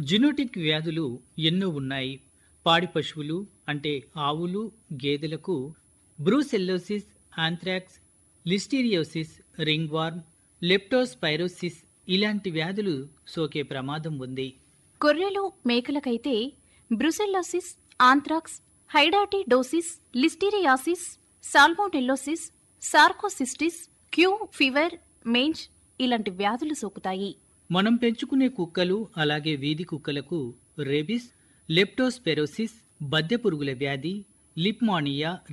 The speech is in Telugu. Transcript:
జినోటిక్ వ్యాధులు ఎన్నో ఉన్నాయి పాడి పశువులు అంటే ఆవులు గేదెలకు brucellosis anthrax listeriosis ringworm leptospirosis ఇలాంటి వ్యాధులు సోకే ప్రమాదం ఉంది గొర్రెలు మేకలకైతే brucellosis anthrax hydatidosis listeriasis salmonellosis sarcocystis Q fever mange ఇలాంటి వ్యాధులు సోకుతాయి మనం పెంచుకునే కుక్కలు అలాగే వీధి కుక్కలకు రేబిస్ లెప్టోస్పెరోసిస్ బద్దె పురుగుల వ్యాధి లిప్మానియా